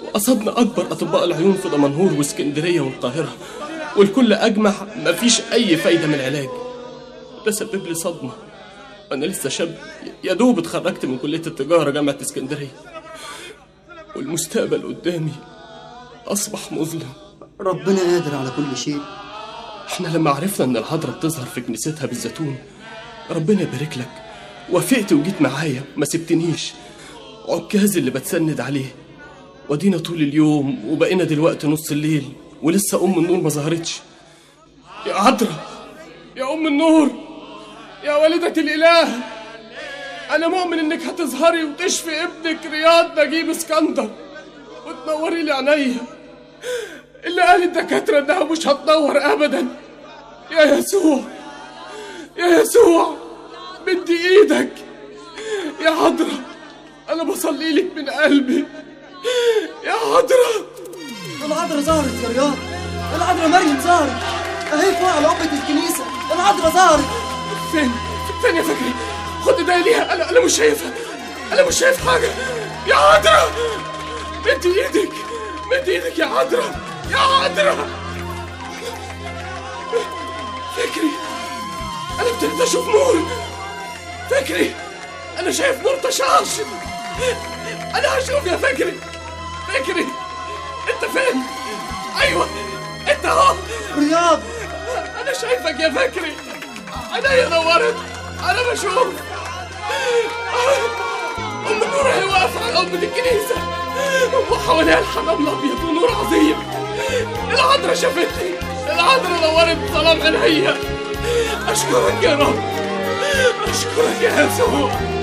وقصدنا أكبر أطباء العيون في دمنهور واسكندرية والقاهرة والكل أجمع مفيش أي فايدة من العلاج ده سبب لي صدمة أنا لسه شاب يا دوب اتخرجت من كلية التجارة جامعة اسكندرية والمستقبل قدامي أصبح مظلم ربنا قادر على كل شيء احنا لما عرفنا ان العذراء بتظهر في كنيستها بالزيتون ربنا يبارك لك وافقت وجيت معايا ما سبتنيش عكاز اللي بتسند عليه ودينا طول اليوم وبقينا دلوقتي نص الليل ولسه ام النور ما ظهرتش يا عذراء يا ام النور يا والدة الاله انا مؤمن انك هتظهري وتشفي ابنك رياض نجيب اسكندر وتنوري لي عينيا اللي قال الدكاترة انها مش هتنور ابدا يا يسوع يا يسوع مدي ايدك يا عذراء انا بصلي لك من قلبي يا عذراء العذراء ظهرت يا رياض العذراء مريم ظهرت اهي فوق على قبة الكنيسة العذراء ظهرت فين فين يا فكري خد ايديا ليها انا انا مش شايفها انا مش شايف حاجه يا عذراء مدي ايدك مدي ايدك يا عذراء يا عذراء فكري انا ابتديت اشوف نور فكري انا شايف نور تشعش انا هشوف يا فكري فكري انت فين ايوه انت اهو رياض انا شايفك يا فكري عينيا نورت انا بشوف ام النور هي واقفه على قبة الكنيسه وحواليها الحمام الابيض ونور عظيم العذراء شافتني العذراء نورت ظلام عينيا اشكرك يا رب اشكرك يا يسوع